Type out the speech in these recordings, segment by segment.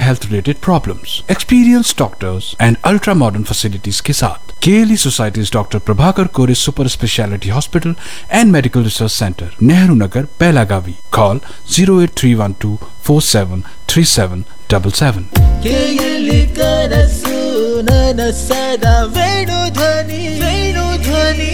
Health related problems experience doctors and ultra modern facilities के साथ KLE's societies doctor Prabhakar Kore super speciality hospital and medical research centre Nehru Nagar Belagavi call zero eight three one two four seven three seven double seven ಕೇಳಿ ಕನಸು ನನಸದ ವೇಣು ಧ್ವನಿ ವೇಣು ಧ್ವನಿ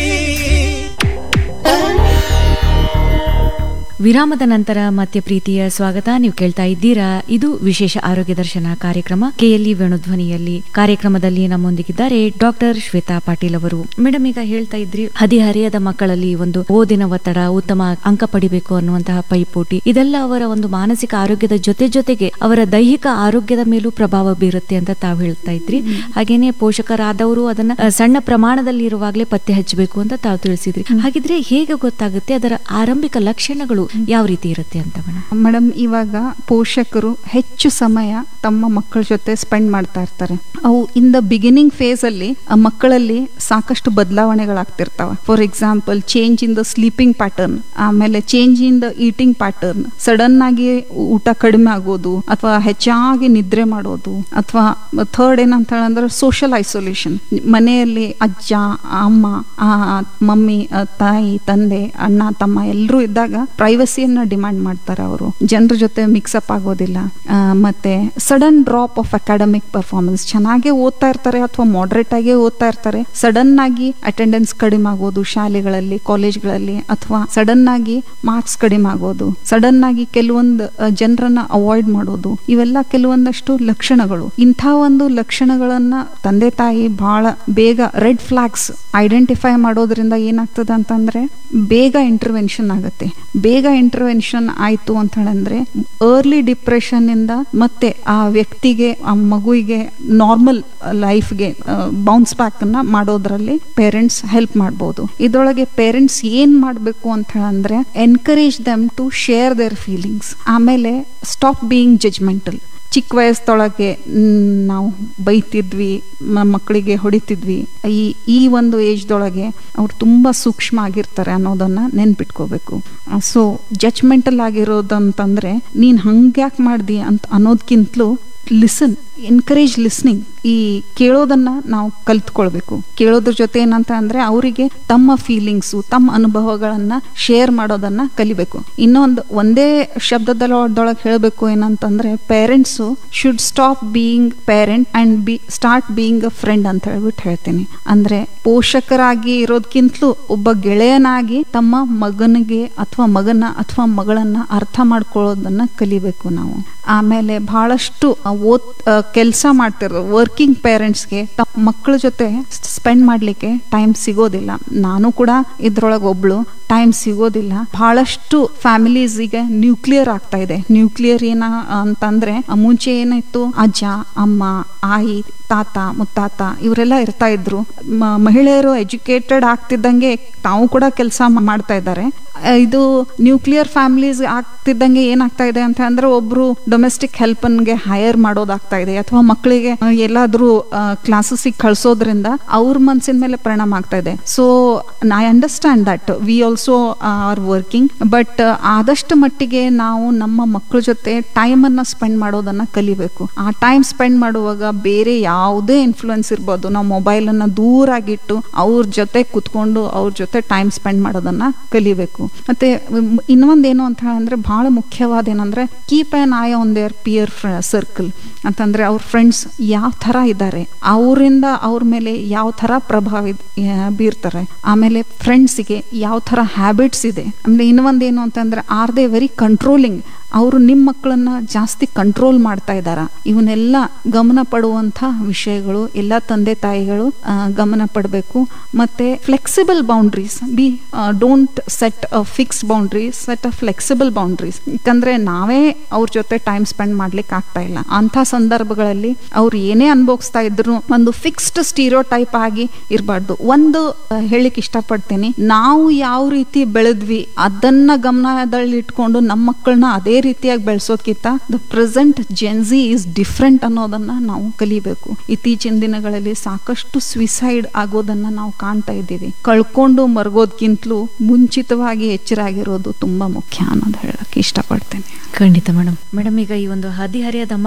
ವಿರಾಮದ ನಂತರ ಮತ್ತೆ ಪ್ರೀತಿಯ ಸ್ವಾಗತ ನೀವು ಕೇಳ್ತಾ ಇದ್ದೀರಾ ಇದು ವಿಶೇಷ ಆರೋಗ್ಯ ದರ್ಶನ ಕಾರ್ಯಕ್ರಮ ಕೆಎಲ್ಇ ವೇಣುಧ್ವನಿಯಲ್ಲಿ ಕಾರ್ಯಕ್ರಮದಲ್ಲಿ ನಮ್ಮೊಂದಿಗಿದ್ದಾರೆ ಡಾಕ್ಟರ್ ಶ್ವೇತಾ ಪಾಟೀಲ್ ಅವರು ಮೇಡಮ್ ಈಗ ಹೇಳ್ತಾ ಇದ್ರಿ ಹದಿಹರೆಯದ ಮಕ್ಕಳಲ್ಲಿ ಒಂದು ಓದಿನ ಒತ್ತಡ ಉತ್ತಮ ಅಂಕ ಪಡಿಬೇಕು ಅನ್ನುವಂತಹ ಪೈಪೋಟಿ ಇದೆಲ್ಲ ಅವರ ಒಂದು ಮಾನಸಿಕ ಆರೋಗ್ಯದ ಜೊತೆ ಜೊತೆಗೆ ಅವರ ದೈಹಿಕ ಆರೋಗ್ಯದ ಮೇಲೂ ಪ್ರಭಾವ ಬೀರುತ್ತೆ ಅಂತ ತಾವು ಹೇಳ್ತಾ ಇದ್ರಿ ಹಾಗೇನೆ ಪೋಷಕರಾದವರು ಅದನ್ನ ಅ, ಸಣ್ಣ ಪ್ರಮಾಣದಲ್ಲಿ ಇರುವಾಗಲೇ ಪತ್ತೆ ಹಚ್ಚಬೇಕು ಅಂತ ತಾವು ತಿಳಿಸಿದ್ರಿ ಹಾಗಿದ್ರೆ ಹೇಗೆ ಗೊತ್ತಾಗುತ್ತೆ ಅದರ ಆರಂಭಿಕ ಲಕ್ಷಣಗಳು ಯಾವ ರೀತಿ ಇರುತ್ತೆ ಅಂತ ಮೇಡಮ್ ಮೇಡಮ್ ಇವಾಗ ಪೋಷಕರು ಹೆಚ್ಚು ಸಮಯ ತಮ್ಮ ಮಕ್ಕಳ ಜೊತೆ ಸ್ಪೆಂಡ್ ಮಾಡ್ತಾ ಇರ್ತಾರೆ ಅವು ಇನ್ ದ ಬಿಗಿನಿಂಗ್ ಫೇಸ್ ಅಲ್ಲಿ ಆ ಮಕ್ಕಳಲ್ಲಿ ಸಾಕಷ್ಟು ಬದಲಾವಣೆಗಳಾಗ್ತಿರ್ತಾವ for example change in the sleeping pattern ಆಮೇಲೆ change in the eating pattern sudden ಆಗಿ ಊಟ ಕಡಿಮೆ ಆಗೋದು ಅಥವಾ ಹೆಚ್ಚಾಗಿ ನಿದ್ರೆ ಮಾಡೋದು ಅಥವಾ ಥರ್ಡ್ ಏನಂತ ಹೇಳಂದ್ರೆ ಸೋಷಿಯಲ್ ಐಸೋಲೇಷನ್ ಮನೆಯಲ್ಲಿ ಅಜ್ಜ ಅಮ್ಮ ಆ, ಮಮ್ಮಿ ಆ, ತಾಯಿ ತಂದೆ ಅಣ್ಣ ತಮ್ಮ ಎಲ್ಲರೂ ಇದ್ದಾಗ ಪ್ರೈವಸಿಯನ್ನ ಡಿಮಾಂಡ್ ಮಾಡ್ತಾರೆ ಅವರು ಜನರ ಜೊತೆ ಮಿಕ್ಸಪ್ ಆಗೋದಿಲ್ಲ ಆ, ಮತ್ತೆ sudden drop of academic performance ಚೆನ್ನಾಗೇ ಓದ್ತಾ ಇರ್ತಾರೆ ಅಥವಾ ಮಾಡರೇಟ್ ಆಗಿ ಓದ್ತಾ ಇರ್ತಾರೆ ಸಡನ್ ಆಗಿ ಅಟೆಂಡೆನ್ಸ್ ಕಡಿಮೆ ಆಗೋದು ಶಾಲೆಗಳಲ್ಲಿ ಕಾಲೇಜ್ಗಳಲ್ಲಿ ಅಥವಾ ಸಡನ್ ಆಗಿ ಮಾರ್ಕ್ಸ್ ಕಡಿಮೆ ಆಗೋದು ಸಡನ್ ಆಗಿ ಕೆಲವೊಂದು ಜನರನ್ನ ಅವಾಯ್ಡ್ ಮಾಡೋದು ಇವೆಲ್ಲ ಕೆಲವೊಂದಷ್ಟು ಲಕ್ಷಣಗಳು ಇಂಥ ಒಂದು ಲಕ್ಷಣಗಳನ್ನ ತಂದೆ ತಾಯಿ ಬಹಳ ಬೇಗ ರೆಡ್ ಫ್ಲಾಗ್ಸ್ ಐಡೆಂಟಿಫೈ ಮಾಡೋದ್ರಿಂದ ಏನಾಗ್ತದೆ ಅಂತಂದ್ರೆ ಬೇಗ ಇಂಟರ್ವೆನ್ಷನ್ ಆಗುತ್ತೆ ಬೇಗ ಇಂಟರ್ವೆನ್ಷನ್ ಆಯ್ತು ಅಂತ ಹೇಳಂದ್ರೆ ಅರ್ಲಿ ಡಿಪ್ರೆಷನ್ ಇಂದ ಮತ್ತೆ ಆ ವ್ಯಕ್ತಿಗೆ ಆ ಮಗುವಿಗೆ ನಾರ್ಮಲ್ ಲೈಫ್ಗೆ ಬೌನ್ಸ್ ಬ್ಯಾಕ್ ಅನ್ನ ಮಾಡೋದ್ರಲ್ಲಿ ಪೇರೆಂಟ್ಸ್ ಹೆಲ್ಪ್ ಮಾಡ್ಬೋದು ಇದರೊಳಗೆ ಪೇರೆಂಟ್ಸ್ ಏನ್ ಮಾಡಬೇಕು ಅಂತ ಹೇಳಂದ್ರೆ encourage them to share their feelings ಆಮೇಲೆ ಸ್ಟಾಪ್ ಬೀಯಿಂಗ್ ಜಜ್ಮೆಂಟಲ್ ಚಿಕ್ಕ ವಯಸ್ಸೊಳಗೆ ನಾವು ಬೈತಿದ್ವಿ ಮ- ಮಕ್ಕಳಿಗೆ ಹೊಡಿತಿದ್ವಿ ಈ ಈ ಒಂದು ಏಜ್ದೊಳಗೆ ಅವ್ರು ತುಂಬ ಸೂಕ್ಷ್ಮ ಆಗಿರ್ತಾರೆ ಅನ್ನೋದನ್ನ ನೆನ್ಪಿಟ್ಕೋಬೇಕು ಸೊ ಜಜ್ಮೆಂಟಲ್ ಆಗಿರೋದಂತಂದ್ರೆ ನೀನು ಹಂಗ್ಯಾಕೆ ಮಾಡ್ದಿ ಅಂತ ಅನ್ನೋದ್ಕಿಂತಲೂ ಲಿಸನ್ ಎನ್ಕರೇಜ್ ಲಿಸ್ನಿಂಗ್ ಈ ಕೇಳೋದನ್ನ ನಾವು ಕಲ್ತ್ಕೊಳ್ಬೇಕು ಕೇಳೋದ್ರ ಜೊತೆ ಏನಂತ ಅಂದ್ರೆ ಅವರಿಗೆ ತಮ್ಮ ಫೀಲಿಂಗ್ಸು ತಮ್ಮ ಅನುಭವಗಳನ್ನ ಶೇರ್ ಮಾಡೋದನ್ನ ಕಲಿಬೇಕು ಇನ್ನೊಂದು ಒಂದೇ ಶಬ್ದದೊಳಗೆ ಹೇಳಬೇಕು ಏನಂತಂದ್ರೆ parents should stop being parent and be start being a friend ಅಂತ ಹೇಳ್ಬಿಟ್ಟು ಹೇಳ್ತೀನಿ ಅಂದ್ರೆ ಪೋಷಕರಾಗಿ ಇರೋದ್ಕಿಂತಲೂ ಒಬ್ಬ ಗೆಳೆಯನಾಗಿ ತಮ್ಮ ಮಗನಿಗೆ ಅಥವಾ ಮಗನ ಅಥವಾ ಮಗಳನ್ನ ಅರ್ಥ ಮಾಡ್ಕೊಳ್ಳೋದನ್ನ ಕಲಿಬೇಕು ನಾವು ಆಮೇಲೆ ಬಹಳಷ್ಟು ಓದ್ ಕೆಲಸ ಮಾಡ್ತಿರೋ ವರ್ಕಿಂಗ್ ಪೇರೆಂಟ್ಸ್ಗೆ ತಮ್ಮ ಮಕ್ಕಳ ಜೊತೆ ಸ್ಪೆಂಡ್ ಮಾಡ್ಲಿಕ್ಕೆ ಟೈಮ್ ಸಿಗೋದಿಲ್ಲ ನಾನು ಕೂಡ ಇದ್ರೊಳಗೆ ಒಬ್ಳು ಟೈಮ್ ಸಿಗೋದಿಲ್ಲ ಬಹಳಷ್ಟು ಫ್ಯಾಮಿಲೀಸ್ ಈಗ ನ್ಯೂಕ್ಲಿಯರ್ ಆಗ್ತಾ ಇದೆ ನ್ಯೂಕ್ಲಿಯರ್ ಏನ ಅಂತಂದ್ರೆ ಆ ಮುಂಚೆ ಏನಿತ್ತು ಅಜ್ಜ ಅಮ್ಮ ಆಯಿ ತಾತ ಮುತ್ತಾತ ಇವರೆಲ್ಲ ಇರ್ತಾ ಇದ್ರು ಮ- ಮಹಿಳೆಯರು ಎಜುಕೇಟೆಡ್ ಆಗ್ತಿದ್ದಂಗೆ ತಾವು ಕೂಡ ಕೆಲಸ ಮಾಡ್ತಾ ಇದ್ದಾರೆ ಆ, ಇದು ನ್ಯೂಕ್ಲಿಯರ್ ಫ್ಯಾಮಿಲೀಸ್ ಆಗ್ತಿದ್ದಂಗೆ ಏನಾಗ್ತಾ ಇದೆ ಅಂತ ಅಂದ್ರೆ ಒಬ್ರು ಡೊಮೆಸ್ಟಿಕ್ ಹೆಲ್ಪನ್ಗೆ ಹೈಯರ್ ಮಾಡೋದಾಗ್ತಾ ಇದೆ ಅಥವಾ ಮಕ್ಕಳಿಗೆ ಆ, ಎಲ್ಲಾದ್ರೂ ಕ್ಲಾಸಸ್ಗೆ ಕಳ್ಸೋದ್ರಿಂದ ಅವ್ರ ಮನ್ಸಿನ ಮೇಲೆ ಪರಿಣಾಮ ಆಗ್ತಾ ಇದೆ so I understand that we also are working but ಆದಷ್ಟು ಮಟ್ಟಿಗೆ ನಾವು ನಮ್ಮ ಮಕ್ಕಳ ಜೊತೆ ಟೈಮ್ ಅನ್ನ ಸ್ಪೆಂಡ್ ಮಾಡೋದನ್ನ ಕಲಿಬೇಕು ಆ ಟೈಮ್ ಸ್ಪೆಂಡ್ ಮಾಡುವಾಗ ಬೇರೆ ಯಾವುದೇ ಇನ್ಫ್ಲುಯೆನ್ಸ್ ಇರ್ಬೋದು ನಾವು ಮೊಬೈಲ್ ಅನ್ನ ದೂರಾಗಿಟ್ಟು ಅವ್ರ ಜೊತೆ ಕುತ್ಕೊಂಡು ಅವ್ರ ಜೊತೆ ಟೈಮ್ ಸ್ಪೆಂಡ್ ಮಾಡೋದನ್ನ ಕಲಿಬೇಕು ಮತ್ತೆ ಮ್, ಇನ್ನೊಂದೇನು ಅಂತ ಹೇಳಿದ್ರೆ ಬಹಳ ಮುಖ್ಯವಾದ ಏನಂದ್ರೆ keep on eye on their peer circle ಅಂತಂದ್ರೆ ಅವ್ರ ಫ್ರೆಂಡ್ಸ್ ಯಾವ ಥರ ಇದ್ದಾರೆ ಅವರಿಂದ ಅವ್ರ ಮೇಲೆ ಯಾವ ಥರ ಪ್ರಭಾವ ಇದ್- ಆ, ಬೀರ್ತಾರೆ ಆಮೇಲೆ ಫ್ರೆಂಡ್ಸಿಗೆ ಯಾವ ಥರ ಹ್ಯಾಬಿಟ್ಸ್ ಇದೆ ಆಮೇಲೆ ಇನ್ನೊಂದೇನು ಅಂತಂದ್ರೆ ಆರ್ ದೇ ವೆರಿ ಕಂಟ್ರೋಲಿಂಗ್ ಅವರು ನಿಮ್ಮ ಮಕ್ಕಳನ್ನ ಜಾಸ್ತಿ ಕಂಟ್ರೋಲ್ ಮಾಡ್ತಾ ಇದ್ದಾರ ಇವನ್ನೆಲ್ಲ ಗಮನ ಪಡುವಂಥ ವಿಷಯಗಳು ಎಲ್ಲ ತಂದೆ ತಾಯಿಗಳು ಆ, ಗಮನ ಪಡಬೇಕು ಮತ್ತೆ flexible boundaries be don't set a fix boundaries set a flexible boundaries ಯಾಕಂದ್ರೆ ನಾವೇ ಅವ್ರ ಜೊತೆ ಟೈಮ್ ಸ್ಪೆಂಡ್ ಮಾಡ್ಲಿಕ್ಕೆ ಆಗ್ತಾ ಇಲ್ಲ ಅಂಥ ಸಂದರ್ಭಗಳಲ್ಲಿ ಅವ್ರು ಏನೇ ಅನುಭವಿಸ್ತಾ ಇದ್ರು ಒಂದು ಫಿಕ್ಸ್ಡ್ ಸ್ಟೀರಿಯೋ ಟೈಪ್ ಆಗಿ ಇರಬಾರ್ದು ಒಂದು ಆ, ಹೇಳಿಕ್ ಇಷ್ಟಪಡ್ತೀನಿ ನಾವು ಯಾವ ರೀತಿ ಬೆಳೆದ್ವಿ ಅದನ್ನ ಗಮನದಲ್ಲಿ ಇಟ್ಕೊಂಡು ನಮ್ಮ ಮಕ್ಕಳನ್ನ ಅದೇ ರೀತಿಯಾಗಿ ಬೆಳೆಸೋದ್ಕಿಂತ the present Gen Z is different ಅನ್ನೋದನ್ನ ನಾವು ಕಲಿಬೇಕು ಇತ್ತೀಚಿನ ದಿನಗಳಲ್ಲಿ ಸಾಕಷ್ಟು ಸ್ವಿಸೈಡ್ ಆಗೋದನ್ನ ನಾವು ಕಾಣ್ತಾ ಇದ್ದೀವಿ ಕಳ್ಕೊಂಡು ಮರಗೋದ್ಕಿಂತಲೂ ಮುಂಚಿತವಾಗಿ ಎಚ್ಚರಾಗಿರೋದು ತುಂಬಾ ಮುಖ್ಯ ಅನ್ನೋದು ಹೇಳಕ್ ಇಷ್ಟಪಡ್ತೇನೆ ಖಂಡಿತ ಮೇಡಮ್ ಮೇಡಮ್ ಈಗ ಈ ಒಂದು ಹದಿಹರೆಯದ ಮಕ್ಕಳಲ್ಲಿ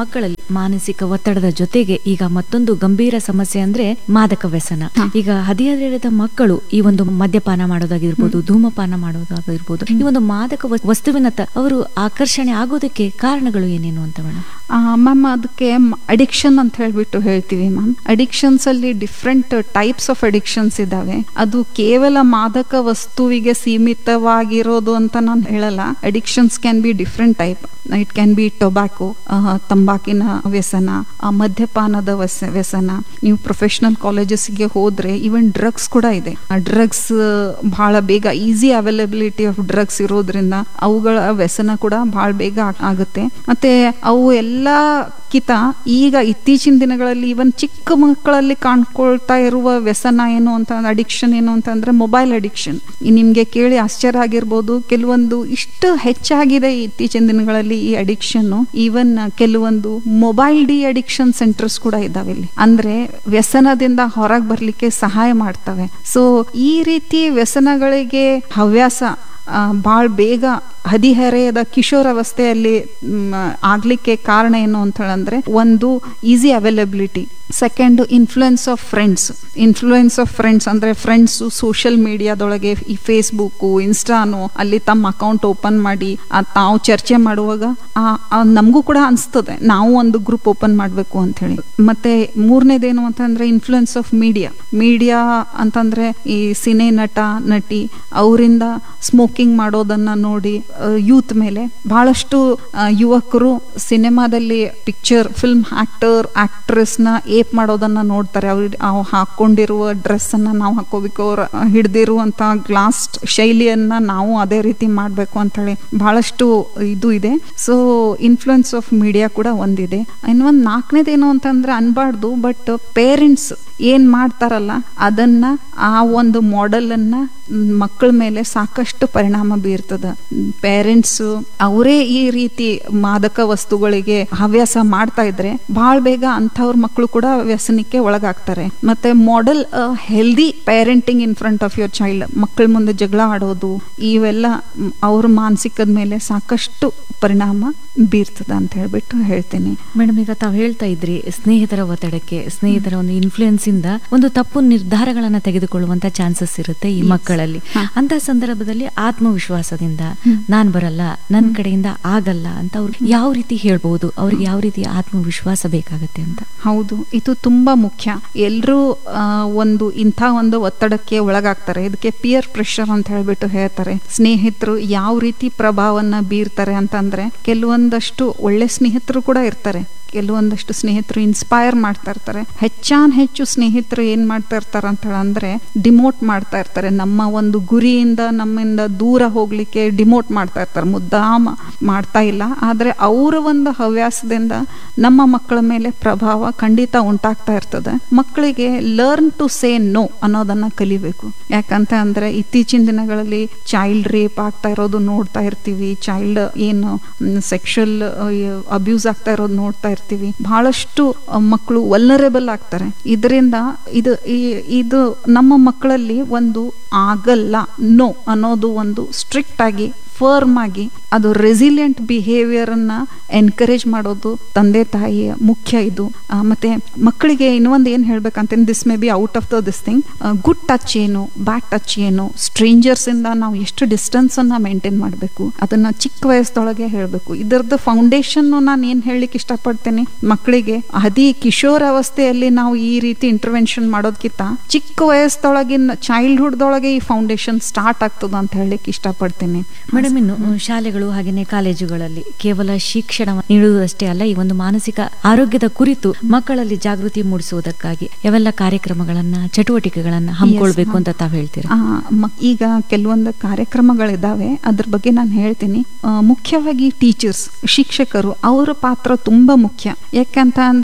ಮಾನಸಿಕ ಒತ್ತಡದ ಜೊತೆಗೆ ಈಗ ಮತ್ತೊಂದು ಗಂಭೀರ ಸಮಸ್ಯೆ ಅಂದ್ರೆ ಮಾದಕ ವ್ಯಸನ ಈಗ ಹದಿಹರೆಯದ ಮಕ್ಕಳು ಈ ಒಂದು ಮದ್ಯಪಾನ ಮಾಡೋದಾಗಿರ್ಬೋದು ಧೂಮಪಾನ ಮಾಡೋದಾಗಿರ್ಬೋದು ಈ ಒಂದು ಮಾದಕ ವ- ವಸ್ತುವಿನತ್ತ ಅವರು ಆಕರ್ಷಣೆ ಆಗೋದಕ್ಕೆ ಕಾರಣಗಳು ಏನೇನು ಅಂತ ಮೇಡಮ್ ಮ್ಯಾಮ್ ಅದಕ್ಕೆ ಅಡಿಕ್ಷನ್ ಅಂತ ಹೇಳ್ಬಿಟ್ಟು ಹೇಳ್ತೀವಿ ಮ್ಯಾಮ್ ಅಡಿಕ್ಷನ್ಸ್ ಅಲ್ಲಿ ಡಿಫ್ರೆಂಟ್ ಟೈಪ್ಸ್ ಆಫ್ ಅಡಿಕ್ಷನ್ಸ್ ಇದಾವೆ ಅದು ಕೇವಲ ಮಾದಕ ವಸ್ತುವಿಗೆ ಸೀಮಿತವಾಗಿರೋದು ಅಂತ ನಾನು ಹೇಳಲ್ಲ addictions can be different type it can be tobacco ತಂಬಾಕಿನ ವ್ಯಸನ ಆ, ಮದ್ಯಪಾನದ ವ್ಯಸ ವ್ಯಸನ ನೀವು ಪ್ರೊಫೆಷನಲ್ ಕಾಲೇಜಸ್ಗೆ ಹೋದ್ರೆ ಈವನ್ ಡ್ರಗ್ಸ್ ಕೂಡ ಇದೆ ಆ ಡ್ರಗ್ಸ್ ಬಹಳ ಬೇಗ ಈಸಿ ಅವೈಲಬಿಲಿಟಿ ಆಫ್ ಡ್ರಗ್ಸ್ ಇರೋದ್ರಿಂದ ಅವುಗಳ ವ್ಯಸನ ಕೂಡ ಬಹಳ ಬೇಗ ಆಗ್- ಆಗುತ್ತೆ ಮತ್ತೆ ಅವು ಎಲ್ಲಕ್ಕಿಂತ ಈಗ ಇತ್ತೀಚಿನ ದಿನಗಳಲ್ಲಿ ಇವನ್ ಚಿಕ್ಕ ಮಕ್ಕಳಲ್ಲಿ ಕಾಣ್ಕೊಳ್ತಾ ಇರುವ ವ್ಯಸನ ಏನು ಅಂತ ಅಡಿಕ್ಷನ್ ಏನು ಅಂತಂದ್ರೆ ಮೊಬೈಲ್ ಅಡಿಕ್ಷನ್ ನಿಮ್ಗೆ ಕೇಳಿ ಆಶ್ಚರ್ಯ ಆಗಿರ್ಬೋದು ಕೆಲವೊಂದು ಇಷ್ಟು ಹೆಚ್ಚಾಗಿದೆ ಈ ಇತ್ತೀಚಿನ ದಿನಗಳಲ್ಲಿ ಈ ಅಡಿಕ್ಷನ್ ಈವನ್ ಕೆಲವೊಂದು ಮೊಬೈಲ್ ಡಿ ಅಡಿಕ್ಷನ್ ಸೆಂಟರ್ಸ್ ಕೂಡ ಇದಾವೆ ಇಲ್ಲಿ ಅಂದ್ರೆ ವ್ಯಸನದಿಂದ ಹೊರಗೆ ಬರ್ಲಿಕ್ಕೆ ಸಹಾಯ ಮಾಡ್ತವೆ ಸೊ ಈ ರೀತಿ ವ್ಯಸನಗಳಿಗೆ ಹವ್ಯಾಸ ಭಾಳ ಬೇಗ ಹದಿಹರೆಯದ ಕಿಶೋರಾವಸ್ಥೆಯಲ್ಲಿ ಮ್, ಆಗ್ಲಿಕ್ಕೆ ಕಾರಣ ಏನು ಅಂತ ಹೇಳಂದ್ರೆ ಒಂದು easy availability second influence of friends influence of friends ಅಂದ್ರೆ ಫ್ರೆಂಡ್ಸ್ ಸೋಷಿಯಲ್ ಮೀಡಿಯಾದೊಳಗೆ ಈ ಫೇಸ್ಬುಕ್ಕು ಇನ್ಸ್ಟಾನು ಅಲ್ಲಿ ತಮ್ಮ ಅಕೌಂಟ್ ಓಪನ್ ಮಾಡಿ ಆ ತಾವು ಚರ್ಚೆ ಮಾಡುವಾಗ ಆ- ಆ ನಮಗೂ ಕೂಡ ಅನಿಸ್ತದೆ ನಾವು ಒಂದು ಗ್ರೂಪ್ ಓಪನ್ ಮಾಡಬೇಕು ಅಂತ ಹೇಳಿ ಮತ್ತೆ ಮೂರನೇದೇನು ಅಂತಂದ್ರೆ ಇನ್ಫ್ಲುಯೆನ್ಸ್ ಆಫ್ ಮೀಡಿಯಾ ಮೀಡಿಯಾ ಅಂತಂದ್ರೆ ಈ ಸಿನೆ ನಟ ನಟಿ ಅವರಿಂದ ಸ್ಮೋಕಿಂಗ್ ಮಾಡೋದನ್ನ ನೋಡಿ ಯೂತ್ ಮೇಲೆ ಬಹಳಷ್ಟು ಆ, ಯುವಕರು ಸಿನಿಮಾದಲ್ಲಿ ಪಿಕ್ಚರ್ ಫಿಲ್ಮ್ ಆಕ್ಟರ್ ಆಕ್ಟ್ರೆಸ್ ನ ಏಪ್ ಮಾಡೋದನ್ನ ನೋಡ್ತಾರೆ ಅವ್ರು ಅವ್ ಹಾಕೊಂಡಿರುವ ಡ್ರೆಸ್ ಅನ್ನ ನಾವು ಹಾಕೋಬೇಕು ಅವ್ರ ಹಿಡ್ದಿರುವಂತ ಗ್ಲಾಸ್ ಶೈಲಿಯನ್ನ ನಾವು ಅದೇ ರೀತಿ ಮಾಡ್ಬೇಕು ಅಂತ ಹೇಳಿ ಬಹಳಷ್ಟು ಇದು ಇದೆ ಸೊ ಇನ್ಫ್ಲುಯೆನ್ಸ್ ಆಫ್ ಮೀಡಿಯಾ ಕೂಡ ಒಂದಿದೆ ಇನ್ನೊಂದು ನಾಲ್ಕನೇದೇನು ಅಂತಂದ್ರೆ ಅನ್ಬಾರ್ದು ಬಟ್ ಪೇರೆಂಟ್ಸ್ ಏನ್ ಮಾಡ್ತಾರಲ್ಲ ಅದನ್ನ ಆ ಒಂದು ಮಾಡೆಲ್ ಅನ್ನ ಮಕ್ಕಳ ಮೇಲೆ ಸಾಕಷ್ಟು ಪರಿಣಾಮ ಬೀರ್ತದ ಪೇರೆಂಟ್ಸ್ ಅವರೇ ಈ ರೀತಿ ಮಾದಕ ವಸ್ತುಗಳಿಗೆ ಹವ್ಯಾಸ ಮಾಡ್ತಾ ಇದ್ರೆ ಬಹಳ ಬೇಗ ಅಂಥವ್ರ ಮಕ್ಕಳು ಕೂಡ ವ್ಯಸನಕ್ಕೆ ಒಳಗಾಗ್ತಾರೆ ಮತ್ತೆ model healthy parenting in front of your child ಮಕ್ಕಳ ಮುಂದೆ ಜಗಳ ಆಡೋದು ಇವೆಲ್ಲ ಮ್, ಅವ್ರ ಮಾನಸಿಕದ ಮೇಲೆ ಸಾಕಷ್ಟು ಪರಿಣಾಮ ಬೀರ್ತದ ಅಂತ ಹೇಳ್ಬಿಟ್ಟು ಹೇಳ್ತೀನಿ ಮೇಡಮ್ ಈಗ ತಾವು ಹೇಳ್ತಾ ಇದ್ರಿ ಸ್ನೇಹಿತರ ಒತ್ತಡಕ್ಕೆ ಸ್ನೇಹಿತರ ಒಂದು ಇನ್ಫ್ಲೂಯೆನ್ಸ್ ಇಂದ ಒಂದು ತಪ್ಪು ನಿರ್ಧಾರಗಳನ್ನ ತೆಗೆದುಕೊಳ್ಳುವಂತ ಚಾನ್ಸಸ್ ಇರುತ್ತೆ ಈ ಮಕ್ಕಳಲ್ಲಿ ಅಂತ ಸಂದರ್ಭದಲ್ಲಿ ಆತ್ಮವಿಶ್ವಾಸದಿಂದ ನಾನ್ ಬರಲ್ಲ ನನ್ನ ಕಡೆಯಿಂದ ಆಗಲ್ಲ ಅಂತ ಅವ್ರು ಯಾವ ರೀತಿ ಹೇಳ್ಬಹುದು ಅವ್ರಿಗೆ ಯಾವ ರೀತಿ ಆತ್ಮವಿಶ್ವಾಸ ಬೇಕಾಗತ್ತೆ ಅಂತ ಹೌದು ಇದು ತುಂಬಾ ಮುಖ್ಯ ಎಲ್ಲರೂ ಒಂದು ಇಂಥ ಒಂದು ಒತ್ತಡಕ್ಕೆ ಒಳಗಾಗ್ತಾರೆ ಇದಕ್ಕೆ ಪಿಯರ್ ಪ್ರೆಷರ್ ಅಂತ ಹೇಳ್ಬಿಟ್ಟು ಹೇಳ್ತಾರೆ ಸ್ನೇಹಿತರು ಯಾವ ರೀತಿ ಪ್ರಭಾವನ್ನ ಬೀರ್ತಾರೆ ಅಂತಂದ್ರೆ ಕೆಲವೊಂದಷ್ಟು ಒಳ್ಳೆ ಸ್ನೇಹಿತರು ಕೂಡ ಇರ್ತಾರೆ ಕೆಲವೊಂದಷ್ಟು ಸ್ನೇಹಿತರು ಇನ್ಸ್ಪೈರ್ ಮಾಡ್ತಾ ಇರ್ತಾರೆ ಹೆಚ್ಚಾನ್ ಹೆಚ್ಚು ಸ್ನೇಹಿತರು ಏನ್ ಮಾಡ್ತಾ ಇರ್ತಾರೆ ಅಂತ ಹೇಳಂದ್ರೆ ಡಿಮೋಟ್ ಮಾಡ್ತಾ ಇರ್ತಾರೆ ನಮ್ಮ ಒಂದು ಗುರಿಯಿಂದ ನಮ್ಮಿಂದ ದೂರ ಹೋಗ್ಲಿಕ್ಕೆ ಡಿಮೋಟ್ ಮಾಡ್ತಾ ಇರ್ತಾರೆ ಮುದ್ದಾಮ ಮಾಡ್ತಾ ಇಲ್ಲ ಆದ್ರೆ ಅವರ ಒಂದು ಹವ್ಯಾಸದಿಂದ ನಮ್ಮ ಮಕ್ಕಳ ಮೇಲೆ ಪ್ರಭಾವ ಖಂಡಿತ ಉಂಟಾಗ್ತಾ ಇರ್ತದೆ ಮಕ್ಕಳಿಗೆ ಲರ್ನ್ ಟು ಸೇ ನೋ ಅನ್ನೋದನ್ನ ಕಲಿಬೇಕು ಯಾಕಂತ ಅಂದ್ರೆ ಇತ್ತೀಚಿನ ದಿನಗಳಲ್ಲಿ ಚೈಲ್ಡ್ ರೇಪ್ ಆಗ್ತಾ ಇರೋದು ನೋಡ್ತಾ ಇರ್ತೀವಿ ಚೈಲ್ಡ್ ಏನು ಸೆಕ್ಷುವಲ್ ಅಬ್ಯೂಸ್ ಆಗ್ತಾ ಇರೋದು ನೋಡ್ತಾ ಇರ್ತೀವಿ ಬಹಳಷ್ಟು ಮಕ್ಕಳು ವಲ್ನರೇಬಲ್ ಆಗ್ತಾರೆ ಇದರಿಂದ ಇದು ಈ- ಇದು ನಮ್ಮ ಮಕ್ಕಳಲ್ಲಿ ಒಂದು ಆಗಲ್ಲ ನೋ ಅನ್ನೋದು ಒಂದು ಸ್ಟ್ರಿಕ್ಟ್ ಆಗಿ ಫರ್ಮ್ ಆಗಿ ಅದು ರೆಸಿಲಿಯಂಟ್ ಬಿಹೇವಿಯರ್ ಅನ್ನ ಎನ್ಕರೇಜ್ ಮಾಡೋದು ತಂದೆ ತಾಯಿಯ ಮುಖ್ಯ ಇದು ಆ, ಮತ್ತೆ ಮಕ್ಕಳಿಗೆ ಇನ್ನೊಂದು ಏನ್ ಹೇಳ್ಬೇಕಂತ this may be out of the this thing good touch ಏನು ಬ್ಯಾಡ್ ಟಚ್ ಏನು ಸ್ಟ್ರೇಂಜರ್ಸ್ ಇಂದ ನಾವು ಎಷ್ಟು ಡಿಸ್ಟೆನ್ಸ್ ಅನ್ನ ಮೇಂಟೈನ್ ಮಾಡಬೇಕು ಅದನ್ನ ಚಿಕ್ಕ ವಯಸ್ಸದೊಳಗೆ ಹೇಳಬೇಕು ಇದರದ್ದು ಫೌಂಡೇಶನ್ ನಾನು ಏನ್ ಹೇಳಲಿಕ್ಕೆ ಇಷ್ಟಪಡ್ತೇನೆ ಮಕ್ಕಳಿಗೆ ಅದಿ ಕಿಶೋರ ಅವಸ್ಥೆಯಲ್ಲಿ ನಾವು ಈ ರೀತಿ ಇಂಟರ್ವೆನ್ಷನ್ ಮಾಡೋದಕ್ಕಿಂತ ಚಿಕ್ಕ ವಯಸ್ಸದೊಳಗಿನ ಚೈಲ್ಡ್ಹುಡ್ದೊಳಗೆ ಈ ಫೌಂಡೇಶನ್ ಸ್ಟಾರ್ಟ್ ಆಗ್ತದ ಅಂತ ಹೇಳಲಿಕ್ಕೆ ಇಷ್ಟಪಡ್ತೀನಿ ಮೇಡಮ್ ಇನ್ನು ಶಾಲೆಗಳು ಹಾಗೇನೆ ಕಾಲೇಜುಗಳಲ್ಲಿ ಕೇವಲ ಶಿಕ್ಷಣ ನೀಡುವುದಷ್ಟೇ ಅಲ್ಲ ಈ ಒಂದು ಮಾನಸಿಕ ಆರೋಗ್ಯದ ಕುರಿತು ಮಕ್ಕಳಲ್ಲಿ ಜಾಗೃತಿ ಮೂಡಿಸುವುದಕ್ಕಾಗಿ ಯಾವೆಲ್ಲ ಕಾರ್ಯಕ್ರಮಗಳನ್ನ ಚಟುವಟಿಕೆಗಳನ್ನ ಹಮ್ಮಿಕೊಳ್ಬೇಕು ಅಂತ ತಾವು ಹೇಳ್ತೀರಾ ಆ, ಮ- ಈಗ ಕೆಲವೊಂದು ಕಾರ್ಯಕ್ರಮಗಳಿದಾವೆ ಅದ್ರ ಬಗ್ಗೆ ನಾನು ಹೇಳ್ತೀನಿ ಆ, ಮುಖ್ಯವಾಗಿ ಟೀಚರ್ಸ್ ಶಿಕ್ಷಕರು ಅವರ ಪಾತ್ರ ತುಂಬಾ ಮುಖ್ಯ ಯಾಕಂತ ಅಂದ್ರೆ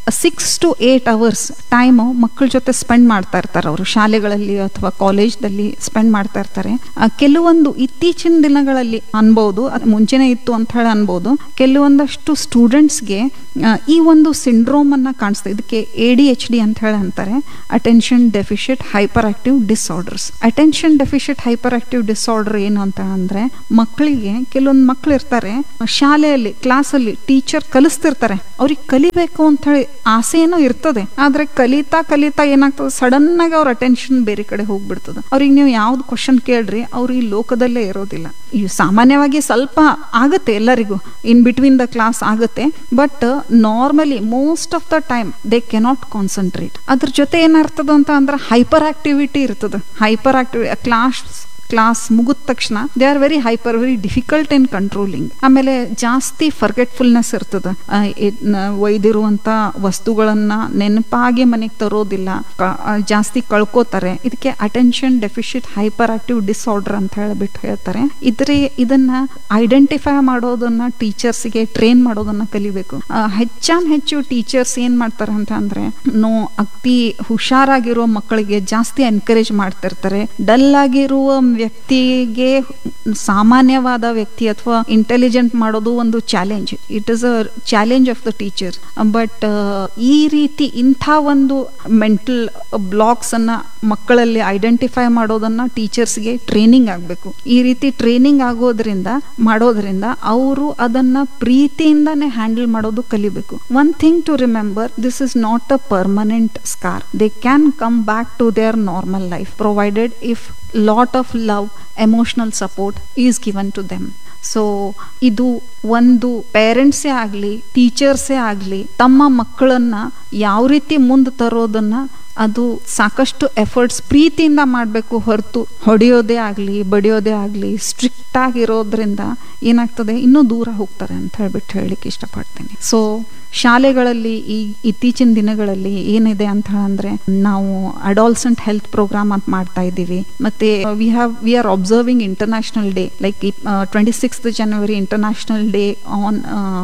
six to eight hours time ಮಕ್ಕಳ ಜೊತೆ ಸ್ಪೆಂಡ್ ಮಾಡ್ತಾ ಇರ್ತಾರೆ ಅವರು ಶಾಲೆಗಳಲ್ಲಿ ಅಥವಾ ಕಾಲೇಜ್ದಲ್ಲಿ ಸ್ಪೆಂಡ್ ಮಾಡ್ತಾ ಇರ್ತಾರೆ ಆ, ಕೆಲವೊಂದು ಇತ್ತೀಚಿನ ದಿನಗಳಲ್ಲಿ ಅನ್ಬೋದು ಅದ್ ಮುಂಚೆನೇ ಇತ್ತು ಅಂತ ಹೇಳಿ ಅನ್ಬೋದು ಕೆಲವೊಂದಷ್ಟು ಸ್ಟೂಡೆಂಟ್ಸ್ಗೆ ಈ ಒಂದು ಸಿಂಡ್ರೋಮ್ ಅನ್ನ ಕಾಣಿಸ್ತಾ ಇದಕ್ಕೆ ಎ ಡಿ ಎಚ್ ಡಿ ಅಂತ ಹೇಳಿ ಅಂತಾರೆ attention deficit hyperactive disorders attention deficit hyperactive disorder ಏನು ಅಂತ ಅಂದ್ರೆ ಮಕ್ಕಳಿಗೆ ಕೆಲವೊಂದು ಮಕ್ಕಳು ಇರ್ತಾರೆ ಶಾಲೆಯಲ್ಲಿ ಕ್ಲಾಸಲ್ಲಿ ಟೀಚರ್ ಕಲಿಸ್ತಿರ್ತಾರೆ ಅವ್ರಿಗೆ ಕಲಿಬೇಕು ಅಂತ ಹೇಳಿ ಆಸೆ ಏನೋ ಇರ್ತದೆ ಆದ್ರೆ ಕಲಿತಾ ಕಲಿತಾ ಏನಾಗ್ತದೆ ಸಡನ್ ಆಗಿ ಅವ್ರ ಅಟೆನ್ಷನ್ ಬೇರೆ ಕಡೆ ಹೋಗ್ಬಿಡ್ತದೆ ಅವ್ರಿಗೆ ನೀವು ಯಾವ್ದು ಕ್ವಶನ್ ಕೇಳ್ರಿ ಅವ್ರು ಈ ಲೋಕದಲ್ಲೇ ಇರೋದಿಲ್ಲ ಈ ಸಾಮಾನ್ಯವಾಗಿ ಸ್ವಲ್ಪ ಆಗುತ್ತೆ ಎಲ್ಲರಿಗೂ ಇನ್ ಬಿಟ್ವೀನ್ ದ ಕ್ಲಾಸ್ ಆಗುತ್ತೆ but normally most of the time they cannot concentrate ಅದ್ರ ಜೊತೆ ಏನಾಗ್ತದ ಅಂತ ಅಂದ್ರೆ ಹೈಪರ್ ಆಕ್ಟಿವಿಟಿ ಇರ್ತದೆ ಹೈಪರ್ ಆಕ್ಟಿವಿ ಕ್ಲಾಸ್ ಕ್ಲಾಸ್ ಮುಗಿದ ತಕ್ಷಣ they are very hyper very difficult in controlling ಆಮೇಲೆ ಜಾಸ್ತಿ ಫರ್ಗೆಟ್ಫುಲ್ನೆಸ್ ಇರ್ತದೆ ಆ, ಇದ್- ನ- ಒಯ್ದಿರುವಂತ ವಸ್ತುಗಳನ್ನ ನೆನಪಾಗಿ ಮನೆಗೆ ತರೋದಿಲ್ಲ ಕ- ಆ, ಜಾಸ್ತಿ ಕಳ್ಕೋತಾರೆ ಇದಕ್ಕೆ attention deficit hyperactive disorder ಅಂತ ಹೇಳ್ಬಿಟ್ಟು ಹೇಳ್ತಾರೆ ಇದ್ರೆ ಇದನ್ನ ಐಡೆಂಟಿಫೈ ಮಾಡೋದನ್ನ ಟೀಚರ್ಸ್ಗೆ ಟ್ರೈನ್ ಮಾಡೋದನ್ನ ಕಲಿಬೇಕು ಆ, ಹೆಚ್ಚಾನ್ ಹೆಚ್ಚು ಟೀಚರ್ಸ್ ಏನ್ ಮಾಡ್ತಾರೆ ಅಂತ ಅಂದ್ರೆ ನೋ ಅತಿ ಹುಷಾರಾಗಿರೋ ಮಕ್ಕಳಿಗೆ ಜಾಸ್ತಿ ಎನ್ಕರೇಜ್ ಮಾಡ್ತಿರ್ತಾರೆ ಡಲ್ ಆಗಿರುವ ವ್ಯಕ್ತಿಗೆ ಸಾಮಾನ್ಯವಾದ ವ್ಯಕ್ತಿ ಅಥವಾ ಇಂಟೆಲಿಜೆಂಟ್ ಮಾಡೋದು ಒಂದು challenge it is a challenge of the teacher but ಈ ರೀತಿ ಇಂಥ ಒಂದು ಮೆಂಟಲ್ ಬ್ಲಾಕ್ಸ್ ಅನ್ನ ಮಕ್ಕಳಲ್ಲಿ ಐಡೆಂಟಿಫೈ ಮಾಡೋದನ್ನ ಟೀಚರ್ಸ್ಗೆ ಟ್ರೈನಿಂಗ್ ಆಗಬೇಕು ಈ ರೀತಿ ಟ್ರೈನಿಂಗ್ ಆಗೋದ್ರಿಂದ ಮಾಡೋದ್ರಿಂದ ಅವರು ಅದನ್ನ ಪ್ರೀತಿಯಿಂದಾನೇ ಹ್ಯಾಂಡಲ್ ಮಾಡೋದು ಕಲಿಬೇಕು one thing to remember this is not a permanent scar they can come back to their normal life provided if lot of love emotional support is given to them so ಇದು ಒಂದು ಪೇರೆಂಟ್ಸೇ ಆಗಲಿ ಟೀಚರ್ಸೇ ಆಗಲಿ ತಮ್ಮ ಮಕ್ಕಳನ್ನ ಯಾವ ರೀತಿ ಮುಂದೆ ತರೋದನ್ನ ಅದು ಸಾಕಷ್ಟು ಎಫರ್ಟ್ಸ್ ಪ್ರೀತಿಯಿಂದ ಮಾಡಬೇಕು ಹೊರತು ಹೊಡೆಯೋದೇ ಆಗಲಿ ಬಡಿಯೋದೇ ಆಗಲಿ ಸ್ಟ್ರಿಕ್ಟ್ ಆಗಿರೋದ್ರಿಂದ ಏನಾಗ್ತದೆ ಇನ್ನೂ ದೂರ ಹೋಗ್ತಾರೆ ಅಂತ ಹೇಳ್ಬಿಟ್ಟು ಹೇಳಲಿಕ್ಕೆ ಇಷ್ಟಪಡ್ತೀನಿ ಸೊ ಶಾಲೆಗಳಲ್ಲಿ ಈ ಇತ್ತೀಚಿನ ದಿನಗಳಲ್ಲಿ ಏನಿದೆ ಅಂತ ಅಂದ್ರೆ ನಾವು ಅಡಾಲ್ಸೆಂಟ್ ಹೆಲ್ತ್ ಪ್ರೋಗ್ರಾಮ್ ಅಂತ ಮಾಡ್ತಾ ಇದ್ದೀವಿ ಮತ್ತೆ we have we are observing international day like twenty sixth January international day on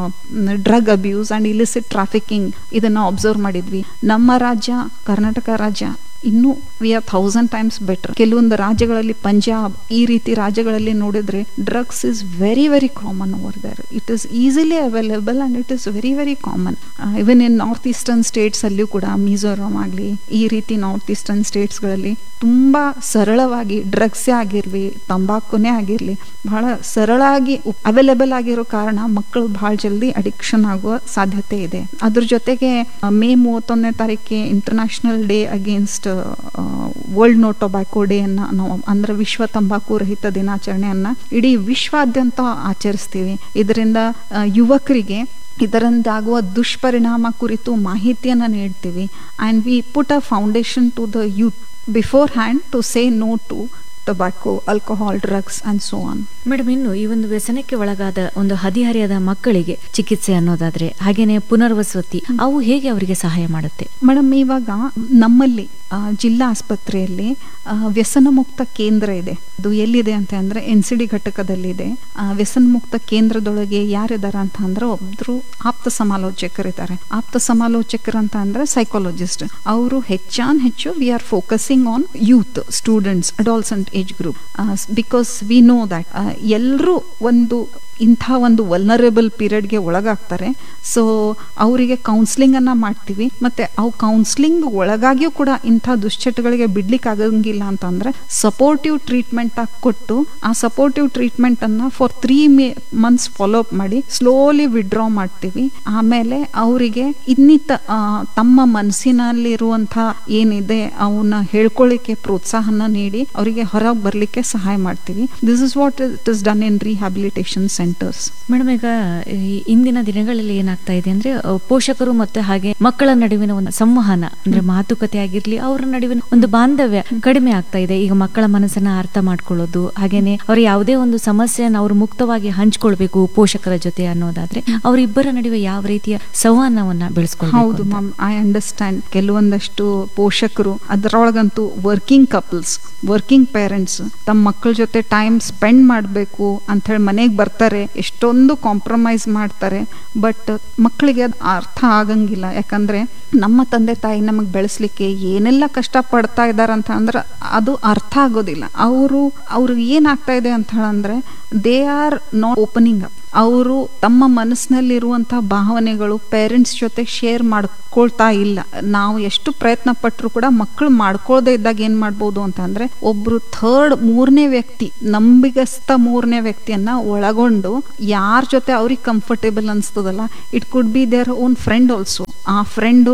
drug abuse and illicit trafficking ಇದನ್ನ ಅಬ್ಸರ್ವ್ ಮಾಡಿದ್ವಿ ನಮ್ಮ ರಾಜ್ಯ ಕರ್ನಾಟಕ ರಾಜ್ಯ ಇನ್ನೂ we are thousand times better ಕೆಲವೊಂದು ರಾಜ್ಯಗಳಲ್ಲಿ ಪಂಜಾಬ್ ಈ ರೀತಿ ರಾಜ್ಯಗಳಲ್ಲಿ ನೋಡಿದ್ರೆ drugs is very very common over there it is easily available and it is very very common even in north eastern states ಅಲ್ಲಿಯೂ ಕೂಡ ಮಿಜೋರಾಂ ಆಗಲಿ ಈ ರೀತಿ ನಾರ್ತ್ ಈಸ್ಟರ್ನ್ ಸ್ಟೇಟ್ಸ್ಗಳಲ್ಲಿ ತುಂಬಾ ಸರಳವಾಗಿ ಡ್ರಗ್ಸೇ ಆಗಿರ್ಲಿ ತಂಬಾಕುನೇ ಆಗಿರ್ಲಿ ಬಹಳ ಸರಳಾಗಿ ಅವೈಲೇಬಲ್ ಆಗಿರೋ ಕಾರಣ ಮಕ್ಕಳು ಬಹಳ ಜಲ್ದಿ ಅಡಿಕ್ಷನ್ ಆಗುವ ಸಾಧ್ಯತೆ ಇದೆ ಅದ್ರ ಜೊತೆಗೆ ಆ, ಮೇ ಮೂವತ್ತೊಂದನೇ ತಾರೀಕಿಗೆ international day against world no tobacco day ಅನ್ನ ನಾವು ಅಂದ್ರೆ ವಿಶ್ವ ತಂಬಾಕು ರಹಿತ ದಿನಾಚರಣೆಯನ್ನ ಇಡೀ ವಿಶ್ವಾದ್ಯಂತ ಆಚರಿಸ್ತೀವಿ ಇದರಿಂದ ಆ, ಯುವಕರಿಗೆ ಇದರಿಂದಾಗುವ ದುಷ್ಪರಿಣಾಮ ಕುರಿತು ಮಾಹಿತಿಯನ್ನು ನೀಡ್ತೀವಿ and we put a foundation to the youth beforehand to say no to tobacco alcohol drugs and so on madam ಇನ್ನು ಈ ಒಂದು ವ್ಯಸನಕ್ಕೆ ಒಳಗಾದ ಒಂದು ಹದಿಹರೆಯದ ಮಕ್ಕಳಿಗೆ ಚಿಕಿತ್ಸೆ ಅನ್ನೋದಾದ್ರೆ ಹಾಗೇನೆ ಪುನರ್ವಸತಿ ಅವು ಹೇಗೆ ಅವರಿಗೆ ಸಹಾಯ ಮಾಡುತ್ತೆ ಮೇಡಮ್ ಇವಾಗ ನಮ್ಮಲ್ಲಿ ಆ, ಜಿಲ್ಲಾ ಆಸ್ಪತ್ರೆಯಲ್ಲಿ ಆ, ವ್ಯಸನ ಮುಕ್ತ ಕೇಂದ್ರ ಇದೆ ಅದು ಎಲ್ಲಿದೆ ಅಂತ ಅಂದ್ರೆ ಎನ್ ಸಿ ಡಿ ಘಟಕದಲ್ಲಿದೆ ಆ, ವ್ಯಸನ ಮುಕ್ತ ಕೇಂದ್ರದೊಳಗೆ ಯಾರಿದಾರ ಅಂತ ಅಂದ್ರೆ ಒಬ್ರು ಆಪ್ತ ಸಮಾಲೋಚಕರಿದ್ದಾರೆ ಆಪ್ತ ಸಮಾಲೋಚಕರು ಅಂತ ಅಂದ್ರೆ ಸೈಕಾಲಜಿಸ್ಟ್ ಅವರು ಹೆಚ್ಚಾನ್ ಹೆಚ್ಚು we are focusing on youth students adolescent age group because we know that ಎಲ್ಲರೂ ಒಂದು ಇಂಥ ಒಂದು ವಲ್ನರೇಬಲ್ ಪೀರಿಯಡ್ಗೆ ಒಳಗಾಗ್ತಾರೆ ಸೊ ಅವರಿಗೆ ಕೌನ್ಸ್ಲಿಂಗ್ ಅನ್ನ ಮಾಡ್ತೀವಿ ಮತ್ತೆ ಅವು ಕೌನ್ಸ್ಲಿಂಗ್ ಒಳಗಾಗಿಯೂ ಕೂಡ ಇಂಥ ದುಶ್ಚಟಗಳಿಗೆ ಬಿಡ್ಲಿಕ್ಕೆ ಆಗಂಗಿಲ್ಲ ಅಂತಂದ್ರೆ ಸಪೋರ್ಟಿವ್ ಟ್ರೀಟ್ಮೆಂಟ್ ಆಗಿ ಕೊಟ್ಟು ಆ ಸಪೋರ್ಟಿವ್ ಟ್ರೀಟ್ಮೆಂಟ್ ಅನ್ನ for three months follow up ಮಾಡಿ ಸ್ಲೋಲಿ ವಿಡ್ರಾ ಮಾಡ್ತೀವಿ ಆಮೇಲೆ ಅವರಿಗೆ ಇನ್ನಿತ ಆ, ತಮ್ಮ ಮನಸ್ಸಿನಲ್ಲಿರುವಂಥ ಏನಿದೆ ಅವನ್ನ ಹೇಳ್ಕೊಳ್ಳಿಕ್ಕೆ ಪ್ರೋತ್ಸಾಹನ ನೀಡಿ ಅವರಿಗೆ ಹೊರಗೆ ಬರ್ಲಿಕ್ಕೆ ಸಹಾಯ ಮಾಡ್ತೀವಿ this is what it is done in rehabilitation centres madam ಈಗ ಈ ಇಂದಿನ ದಿನಗಳಲ್ಲಿ ಏನಾಗ್ತಾ ಇದೆ ಅಂದ್ರೆ ಅ, ಪೋಷಕರು ಮತ್ತೆ ಹಾಗೆ ಮಕ್ಕಳ ನಡುವಿನ ಒಂದು ಸಂವಹನ ಅಂದ್ರೆ ಮಾತುಕತೆ ಆಗಿರ್ಲಿ ಅವರ ನಡುವಿನ ಒಂದು ಬಾಂಧವ್ಯ ಕಡಿಮೆ ಆಗ್ತಾ ಇದೆ ಈಗ ಮಕ್ಕಳ ಮನಸ್ಸನ್ನ ಅರ್ಥ ಮಾಡ್ಕೊಳ್ಳೋದು ಹಾಗೇನೆ ಅವ್ರ ಯಾವುದೇ ಒಂದು ಸಮಸ್ಯೆಯನ್ನು ಅವರು ಮುಕ್ತವಾಗಿ ಹಂಚ್ಕೊಳ್ಬೇಕು ಪೋಷಕರ ಜೊತೆ ಅನ್ನೋದಾದ್ರೆ ಅವರಿಬ್ಬರ ನಡುವೆ ಯಾವ ರೀತಿಯ ಸಂವಹನವನ್ನ ಬೆಳೆಸ್ಕೊಳ್ಬೇಕು ಹೌದು ಅಂತ? ಮ್ಯಾಮ್ ಐ ಅಂಡರ್ಸ್ಟ್ಯಾಂಡ್ ಕೆಲವೊಂದಷ್ಟು ಪೋಷಕರು ಅದರೊಳಗಂತೂ working couples working parents parents ತಮ್ಮ ಮಕ್ಕಳ ಜೊತೆ ಟೈಮ್ ಸ್ಪೆಂಡ್ ಮಾಡಬೇಕು ಅಂಥೇಳಿ ಮನೆಗೆ ಬರ್ತಾರೆ ಎಷ್ಟೊಂದು ಕಾಂಪ್ರಮೈಸ್ ಮಾಡ್ತಾರೆ ಬಟ್ ಮಕ್ಕಳಿಗೆ ಅದು ಅರ್ಥ ಆಗಂಗಿಲ್ಲ ಯಾಕಂದ್ರೆ ನಮ್ಮ ತಂದೆ ತಾಯಿ ನಮಗೆ ಬೆಳೆಸ್ಲಿಕ್ಕೆ ಏನೆಲ್ಲ ಕಷ್ಟ ಪಡ್ತಾ ಇದ್ದಾರೆ ಅಂತ ಅಂದ್ರೆ ಅದು ಅರ್ಥ ಆಗೋದಿಲ್ಲ ಅವರು ಅವ್ರಿಗೆ ಏನಾಗ್ತಾ ಇದೆ ಅಂತ ಹೇಳಂದ್ರೆ they are not opening up ಅವರು ತಮ್ಮ ಮನಸ್ಸಿನಲ್ಲಿರುವಂಥ ಭಾವನೆಗಳು ಪೇರೆಂಟ್ಸ್ ಜೊತೆ ಶೇರ್ ಮಾಡ್ಕೊಳ್ತಾ ಇಲ್ಲ ನಾವು ಎಷ್ಟು ಪ್ರಯತ್ನ ಪಟ್ಟರು ಕೂಡ ಮಕ್ಕಳು ಮಾಡ್ಕೊಳ್ದೇ ಇದ್ದಾಗ ಏನ್ ಮಾಡ್ಬೋದು ಅಂತ ಅಂದ್ರೆ ಒಬ್ರು ಥರ್ಡ್ ಮೂರನೇ ವ್ಯಕ್ತಿ ನಂಬಿಗಸ್ತ ಮೂರನೇ ವ್ಯಕ್ತಿಯನ್ನ ಒಳಗೊಂಡು ಯಾರ ಜೊತೆ ಅವ್ರಿಗೆ ಕಂಫರ್ಟೇಬಲ್ ಅನ್ಸ್ತದಲ್ಲ it could be their own friend also ಆ friend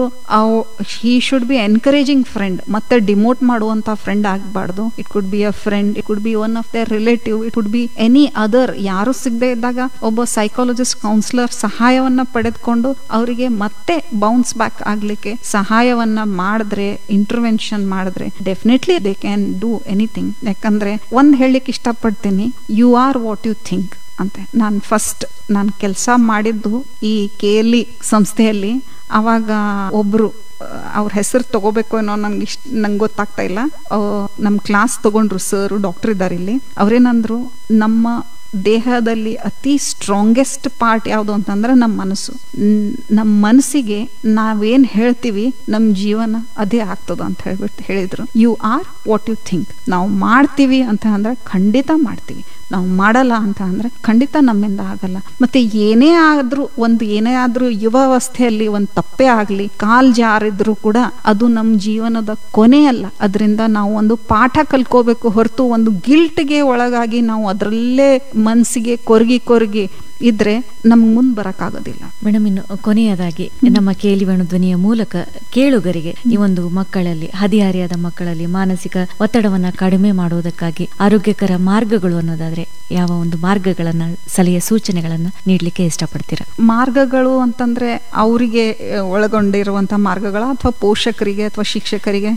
he should be encouraging friend ಮತ್ತೆ ಡಿಮೋಟ್ ಮಾಡುವಂತ ಫ್ರೆಂಡ್ ಆಗಬಾರ್ದು it could be a friend it could be one of their relative it could be any other ಯಾರು ಸಿಗದೆ ಇದ್ದಾಗ ಒಬ್ಬ psychologist counsellor ಸಹಾಯವನ್ನ ಪಡೆದುಕೊಂಡು ಅವರಿಗೆ ಮತ್ತೆ ಬೌನ್ಸ್ ಬ್ಯಾಕ್ ಆಗ್ಲಿಕ್ಕೆ ಸಹಾಯವನ್ನ ಮಾಡಿದ್ರೆ ಇಂಟರ್ವೆನ್ಷನ್ ಮಾಡಿದ್ರೆ definitely they can do anything ಯಾಕಂದ್ರೆ ಒಂದ್ ಹೇಳಲಿಕ್ಕೆ ಇಷ್ಟಪಡ್ತೀನಿ you are what you think ಅಂತೆ ನಾನು ಫಸ್ಟ್ ನಾನು ಕೆಲಸ ಮಾಡಿದ್ದು ಈ ಕೆ ಎಲ್ ಇ ಸಂಸ್ಥೆಯಲ್ಲಿ ಅವಾಗ ಒಬ್ರು ಅವ್ರ ಹೆಸರು ತಗೋಬೇಕು ಏನೋ ನನ್ಗೆ ಇಷ್ಟ ನಂಗೆ ಗೊತ್ತಾಗ್ತಾ ಇಲ್ಲ ನಮ್ಮ ಕ್ಲಾಸ್ ತಗೊಂಡ್ರು ಸರ್ ಡಾಕ್ಟರ್ ಇದ್ದಾರೆ ಇಲ್ಲಿ ಅವ್ರೇನಂದ್ರು ನಮ್ಮ ದೇಹದಲ್ಲಿ ಅತಿ ಸ್ಟ್ರಾಂಗೆಸ್ಟ್ ಪಾರ್ಟ್ ಯಾವುದು ಅಂತಂದ್ರೆ ನಮ್ಮ ಮನಸ್ಸು ನಮ್ಮ ಮನಸ್ಸಿಗೆ ನಾವೇನ್ ಹೇಳ್ತೀವಿ ನಮ್ಮ ಜೀವನ ಅದೇ ಆಗ್ತದ ಅಂತ ಹೇಳ್ಬಿಟ್ಟು ಹೇಳಿದ್ರು you are what you think ನಾವು ಮಾಡ್ತೀವಿ ಅಂತ ಅಂದ್ರೆ ಖಂಡಿತ ಮಾಡ್ತೀವಿ ನಾವು ಮಾಡಲ್ಲ ಅಂತ ಅಂದ್ರೆ ಖಂಡಿತ ನಮ್ಮಿಂದ ಆಗಲ್ಲ ಮತ್ತೆ ಏನೇ ಆದ್ರೂ ಒಂದು ಏನೇ ಆದ್ರೂ ಯುವಾವಸ್ಥೆಯಲ್ಲಿ ಒಂದು ತಪ್ಪೇ ಆಗ್ಲಿ ಕಾಲ್ ಜಾರಿದ್ರು ಕೂಡ ಅದು ನಮ್ಮ ಜೀವನದ ಕೊನೆ ಅಲ್ಲ ಅದರಿಂದ ನಾವು ಒಂದು ಪಾಠ ಕಲ್ಕೋಬೇಕು ಹೊರತು ಒಂದು ಗಿಲ್ಟ್ಗೆ ಒಳಗಾಗಿ ನಾವು ಅದರಲ್ಲೇ ಮನಸ್ಸಿಗೆ ಕೊರಗಿ ಕೊರಗಿ ಇದ್ರೆ ನಮ್ಗೆ ಮುಂದೆ ಬರಕ್ಕಾಗೋದಿಲ್ಲ ಮೇಡಮ್ ಇನ್ನು ಕೊನೆಯದಾಗಿ ನಮ್ಮ ಕೇಳಿ ಧ್ವನಿಯ ಮೂಲಕ ಕೇಳುಗರಿಗೆ ಈ ಒಂದು ಮಕ್ಕಳಲ್ಲಿ ಹದಿಹರಿಯಾದ ಮಕ್ಕಳಲ್ಲಿ ಮಾನಸಿಕ ಒತ್ತಡವನ್ನ ಕಡಿಮೆ ಮಾಡುವುದಕ್ಕಾಗಿ ಆರೋಗ್ಯಕರ ಮಾರ್ಗಗಳು ಅನ್ನೋದಾದ್ರೆ ಯಾವ ಒಂದು ಮಾರ್ಗಗಳನ್ನ ಸಲಹೆ ಸೂಚನೆಗಳನ್ನ ನೀಡ್ಲಿಕ್ಕೆ ಇಷ್ಟಪಡ್ತೀರಾ ಮಾರ್ಗಗಳು ಅಂತಂದ್ರೆ ಅವರಿಗೆ ಒಳಗೊಂಡಿರುವಂತ ಮಾರ್ಗಗಳ ಅಥವಾ ಪೋಷಕರಿಗೆ ಅಥವಾ ಶಿಕ್ಷಕರಿಗೆ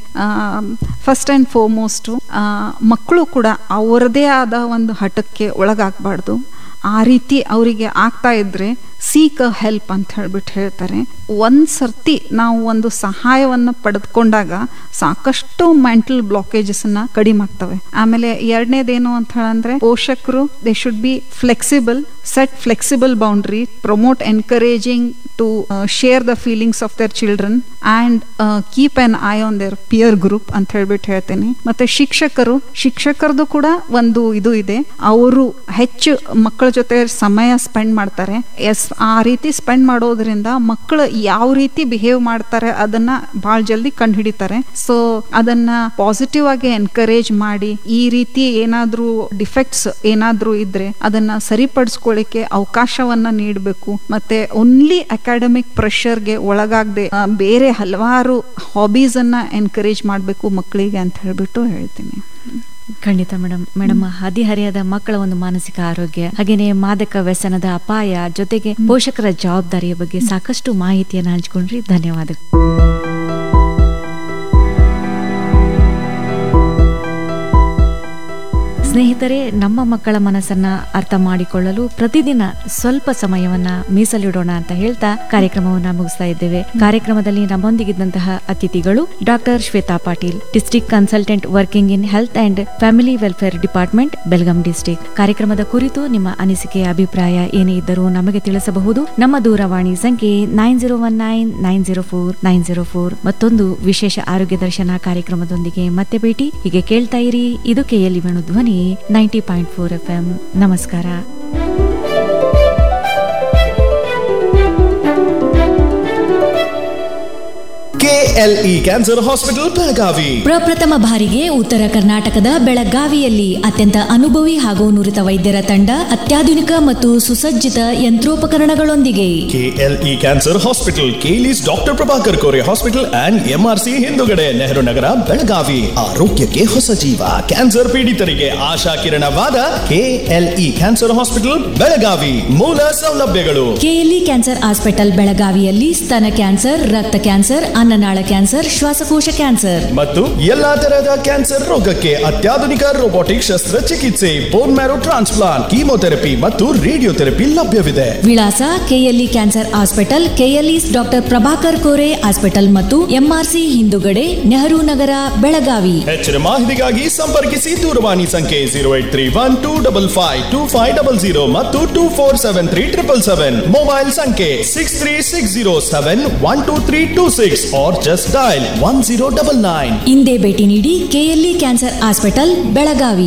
ಫಸ್ಟ್ ಅಂಡ್ ಫೋರ್ಮೋಸ್ಟ್ ಮಕ್ಕಳು ಕೂಡ ಅವರದೇ ಆದ ಒಂದು ಹಠಕ್ಕೆ ಒಳಗಾಗಬಾರ್ದು ಆ ರೀತಿ ಅವರಿಗೆ ಆಗ್ತಾ ಇದ್ರೆ ಸೀಕ್ ಅ ಹೆಲ್ಪ್ ಅಂತ ಹೇಳ್ಬಿಟ್ಟು ಹೇಳ್ತಾರೆ ಒಂದ್ ಸರ್ತಿ ನಾವು ಒಂದು ಸಹಾಯವನ್ನ ಪಡೆದುಕೊಂಡಾಗ ಸಾಕಷ್ಟು ಮೆಂಟಲ್ ಬ್ಲಾಕೇಜಸ್ ನ ಕಡಿಮೆ ಆಗ್ತವೆ ಆಮೇಲೆ ಎರಡನೇದೇನು ಅಂತ ಹೇಳಂದ್ರೆ ಪೋಷಕರು they should be flexible set flexible boundary promote encouraging to share the feelings of their children and keep an eye on their peer group ಅಂತ ಹೇಳ್ಬಿಟ್ಟು ಹೇಳ್ತೇನೆ ಮತ್ತೆ ಶಿಕ್ಷಕರು ಶಿಕ್ಷಕರದು ಕೂಡ ಒಂದು ಇದು ಇದೆ ಅವರು ಹೆಚ್ಚು ಮಕ್ಕಳ ಜೊತೆ ಸಮಯ ಸ್ಪೆಂಡ್ ಮಾಡ್ತಾರೆ ಎಸ್ ಆ ರೀತಿ ಸ್ಪೆಂಡ್ ಮಾಡೋದ್ರಿಂದ ಮಕ್ಕಳು ಯಾವ ರೀತಿ ಬಿಹೇವ್ ಮಾಡ್ತಾರೆ ಅದನ್ನ ಬಹಳ ಜಲ್ದಿ ಕಂಡು ಹಿಡಿತಾರೆ ಸೊ ಅದನ್ನ ಪಾಸಿಟಿವ್ ಆಗಿ ಎನ್ಕರೇಜ್ ಮಾಡಿ ಈ ರೀತಿ ಏನಾದ್ರೂ ಡಿಫೆಕ್ಟ್ಸ್ ಏನಾದ್ರೂ ಇದ್ರೆ ಅದನ್ನ ಸರಿಪಡಿಸ್ಕೊಳ್ಳಿಕ್ಕೆ ಅವಕಾಶವನ್ನ ನೀಡಬೇಕು ಮತ್ತೆ ಓನ್ಲಿ ಅಕಾಡೆಮಿಕ್ ಪ್ರೆಷರ್ಗೆ ಒಳಗಾಗದೆ ಬೇರೆ ಹಲವಾರು ಹಾಬೀಸ್ ಅನ್ನ ಎನ್ಕರೇಜ್ ಮಾಡಬೇಕು ಮಕ್ಕಳಿಗೆ ಅಂತ ಹೇಳ್ಬಿಟ್ಟು ಹೇಳ್ತೀನಿ ಖಂಡಿತ ಮೇಡಮ್ ಮೇಡಮ್ ಹದಿಹರಿಯದ ಮಕ್ಕಳ ಒಂದು ಮಾನಸಿಕ ಆರೋಗ್ಯ ಹಾಗೇನೆ ಮಾದಕ ವ್ಯಸನದ ಅಪಾಯ ಜೊತೆಗೆ ಪೋಷಕರ ಜವಾಬ್ದಾರಿಯ ಬಗ್ಗೆ ಸಾಕಷ್ಟು ಮಾಹಿತಿಯನ್ನು ಹಂಚಿಕೊಂಡ್ರಿ ಧನ್ಯವಾದಗಳು ಸ್ನೇಹಿತರೆ ನಮ್ಮ ಮಕ್ಕಳ ಮನಸ್ಸನ್ನ ಅರ್ಥ ಮಾಡಿಕೊಳ್ಳಲು ಪ್ರತಿದಿನ ಸ್ವಲ್ಪ ಸಮಯವನ್ನ ಮೀಸಲಿಡೋಣ ಅಂತ ಹೇಳ್ತಾ ಕಾರ್ಯಕ್ರಮವನ್ನ ಮುಗಿಸ್ತಾ ಇದ್ದೇವೆ ಕಾರ್ಯಕ್ರಮದಲ್ಲಿ ನಮ್ಮೊಂದಿಗಿದ್ದಂತಹ ಅತಿಥಿಗಳು doctor Shweta Patil district consultant working in health and family welfare department Belgaum district ಕಾರ್ಯಕ್ರಮದ ಕುರಿತು ನಿಮ್ಮ ಅನಿಸಿಕೆ ಅಭಿಪ್ರಾಯ ಏನೇ ಇದ್ದರೂ ನಮಗೆ ತಿಳಿಸಬಹುದು ನಮ್ಮ ದೂರವಾಣಿ ಸಂಖ್ಯೆ nine zero one nine nine zero four nine zero four ಮತ್ತೊಂದು ವಿಶೇಷ ಆರೋಗ್ಯ ದರ್ಶನ ಕಾರ್ಯಕ್ರಮದೊಂದಿಗೆ ಮತ್ತೆ ಭೇಟಿ ಹೀಗೆ ಕೇಳ್ತಾ ಇರಿ ಇದು KLE Venu Dhwani ninety point four F M ನಮಸ್ಕಾರ ಕೆಎಲ್ಇ ಕ್ಯಾನ್ಸರ್ ಹಾಸ್ಪಿಟಲ್ ಬೆಳಗಾವಿ ಪ್ರಪ್ರಥಮ ಬಾರಿಗೆ ಉತ್ತರ ಕರ್ನಾಟಕದ ಬೆಳಗಾವಿಯಲ್ಲಿ ಅತ್ಯಂತ ಅನುಭವಿ ಹಾಗೂ ನುರಿತ ವೈದ್ಯರ ತಂಡ ಅತ್ಯಾಧುನಿಕ ಮತ್ತು ಸುಸಜ್ಜಿತ ಯಂತ್ರೋಪಕರಣಗಳೊಂದಿಗೆ KLE cancer hospital KLE's doctor Prabhakar Kore hospital and MRC ಹಿಂದುಗಡೆ ನೆಹರು ನಗರ ಬೆಳಗಾವಿ ಆರೋಗ್ಯಕ್ಕೆ ಹೊಸ ಜೀವ ಕ್ಯಾನ್ಸರ್ ಪೀಡಿತರಿಗೆ ಆಶಾ ಕಿರಣವಾದ ಕೆಎಲ್ಇ ಕ್ಯಾನ್ಸರ್ ಹಾಸ್ಪಿಟಲ್ ಬೆಳಗಾವಿ ಮೂಲ ಸೌಲಭ್ಯಗಳು ಕೆಎಲ್ಇ ಕ್ಯಾನ್ಸರ್ ಹಾಸ್ಪಿಟಲ್ ಬೆಳಗಾವಿಯಲ್ಲಿ ಸ್ತನ ಕ್ಯಾನ್ಸರ್ ರಕ್ತ ಕ್ಯಾನ್ಸರ್ ಅನ್ನ ಅನ್ನನಾಳ ಕ್ಯಾನ್ಸರ್ ಶ್ವಾಸಕೋಶ ಕ್ಯಾನ್ಸರ್ ಮತ್ತು ಎಲ್ಲಾ ತರಹದ ಕ್ಯಾನ್ಸರ್ ರೋಗಕ್ಕೆ ಅತ್ಯಾಧುನಿಕ ರೋಬೋಟಿಕ್ ಶಸ್ತ್ರಚಿಕಿತ್ಸೆ ಬೋನ್ ಮ್ಯಾರೋ ಟ್ರಾನ್ಸ್ಪ್ಲಾಂಟ್ ಕೀಮೋಥೆರಪಿ ಮತ್ತು ರೇಡಿಯೋಥೆರಪಿ ಲಭ್ಯವಿದೆ ವಿಳಾಸ KLE cancer hospital KLE doctor Prabhakar Kore hospital ಮತ್ತು ಎಂಆರ್ಸಿ ಹಿಂದುಗಡೆ ನೆಹರು ನಗರ ಬೆಳಗಾವಿ ಹೆಚ್ಚಿನ ಮಾಹಿತಿಗಾಗಿ ಸಂಪರ್ಕಿಸಿ ದೂರವಾಣಿ ಸಂಖ್ಯೆ zero eight three one two double five two five double zero ಮತ್ತು two four seven three triple seven mobile ಸಂಖ್ಯೆ six three six zero seven one two three two six or just dial one zero double nine ಇಂದೇ ಭೇಟಿ ನೀಡಿ KLE cancer hospital Belagavi